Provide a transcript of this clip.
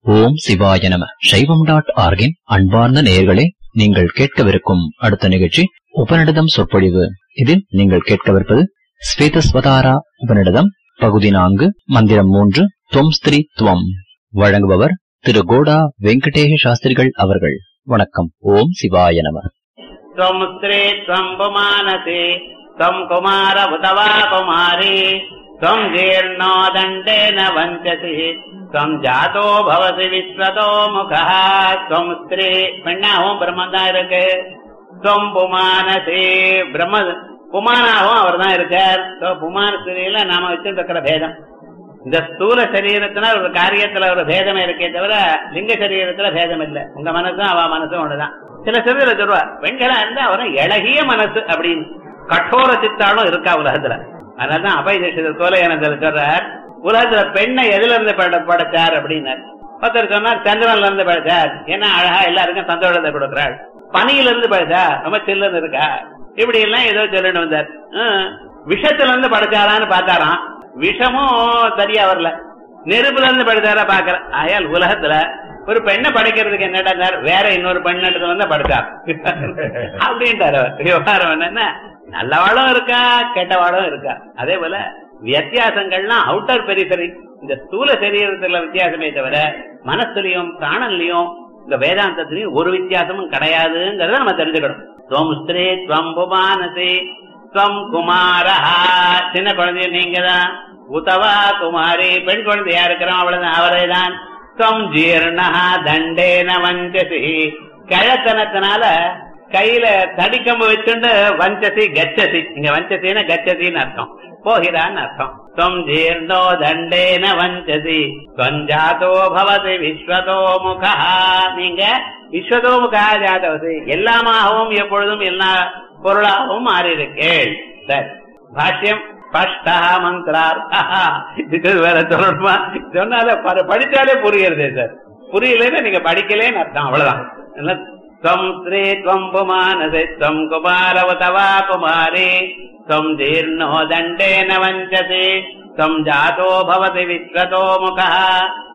ஓம் சிவாய நம சைவம் டாட் ஆர்கின் அன்பார்ந்த நேயர்களே நீங்கள் கேட்கவிருக்கும் அடுத்த நிகழ்ச்சி உபநிடதம் சொற்பொழிவு இதில் நீங்கள் கேட்கவிருப்பது ஸ்வேதஸ்வதாரா உபநிடதம் பகுதி நான்கு மந்திரம் மூன்று துவம் ஸ்திரீ துவம் வழங்குபவர் திரு கோடா வெங்கடேஷ சாஸ்திரிகள் அவர்கள் வணக்கம் ஓம் சிவாய நம त्वम् स्त्री त्वम् पुमानसि त्वम् कुमार उत वा कुमारी त्वम् जीर्णो दण्डेन वञ्चसि त्वम् जातो भवसि विश्वतो मुखः त्वम् स्त्री பெண்ணாகவும் பிரம்மன் தான் இருக்கு त्वम् புமானசி பிரம்ம புமானாகவும் அவர் தான் இருக்கார் So, புமான ஸ்திரீல நாம வச்சிருக்கிற பேதம் இந்த ஸ்தூல சரீரத்துல ஒரு காரியத்துல ஒரு பேதம் இருக்கே தவிர லிங்க சரீரத்துல பேதம் இல்ல உங்க மனசும் அவ மனசும் ஒண்ணுதான் சில சரீர சொல்லுவா பெண்களா இருந்தா அவரும் இழகிய மனசு அப்படின்னு கठोர சித்தாலும் இருக்கா உலகத்துல அதனாலதான் அபய தேசத்தில் கோலையானந்தில் சொல்றார் உலகத்துல பெண்ணை எதுல இருந்து பட படைச்சார் அப்படின்னார் ஒருத்தர் சொன்னார் சந்திரன்ல இருந்து படைச்சார் ஏன்னா அழகா எல்லாருக்கும் சந்தோஷத்தை கொடுக்கிறாள் பனியில இருந்து படைச்சா ரொம்ப சில்லுன்னு இருக்கா இப்படி எல்லாம் ஏதோ சொல்லிட்டு வந்தார் ஹம், விஷத்துல இருந்து படைச்சாரான்னு பார்த்தாராம் விஷமும் சரியா வரல நெருப்புல இருந்து படைச்சாரா பாக்குற ஆயால் உலகத்துல ஒரு பெண்ணை படைக்கிறதுக்கு என்னடா வேற இன்னொரு பெண்ணத்துல வந்து படைச்சார் அப்படின்ட்டாரு அவர். விவகாரம் என்னன்னா நல்லவாளும் இருக்கா கெட்டவாளும் இருக்கா அதே போல வித்தியாசங்கள்லாம் அவுட்டர் பெரிசரி இந்த ஸ்தூல சரீரத்துல வித்தியாசமே தவிர மனசுலயும் பிராணன்லயும் இந்த வேதாந்தத்திலையும் ஒரு வித்தியாசமும் கிடையாதுங்கிறத நம்ம தெரிஞ்சுக்கணும் துவம் ஸ்திரீ துவம் புமானசி துவம் குமாரா சின்ன குழந்தைய நீங்க தான் உதவா குமாரி பெண் குழந்தையா இருக்கிறோம் அவ்வளவுதான் அவரே தான் துவம் ஜீர்ணா தண்டேன வஞ்சசி கிழத்தனத்தினால கையில தடிக்கம்பு வச்சுண்டு வஞ்சசி கச்சசி இங்க வஞ்சசின்னா கச்சசின்னு அர்த்தம் போகிறான்னு அர்த்தம் துவம் ஜீர்ணோ தண்டேன வஞ்சசி துவஞ்சாதோ பவதி விஸ்வதோ முகா நீங்க விஸ்வதோ முகா ஜாதவசி எல்லாமாகவும் எப்பொழுதும் எல்லா பொருளாகவும் மாறியிருக்கேள் சரி பாஷ்யம் ஸ்பஷ்டா மந்திரார்த்தா இதுக்கு வேற சொல்லணுமா சொன்னாலே ப- படிச்சாலே புரியுறதே சார் புரியலன்னா நீங்க படிக்கலேன்னு அர்த்தம் அவ்வளவுதான் இல்ல, त्वम् स्त्री त्वम् पुमानसि त्वम् कुमारवतवा कुमारी त्वम् जीर्णो दण्डेन वञ्चसि त्वम् जातो भवति विश्वतो मुखः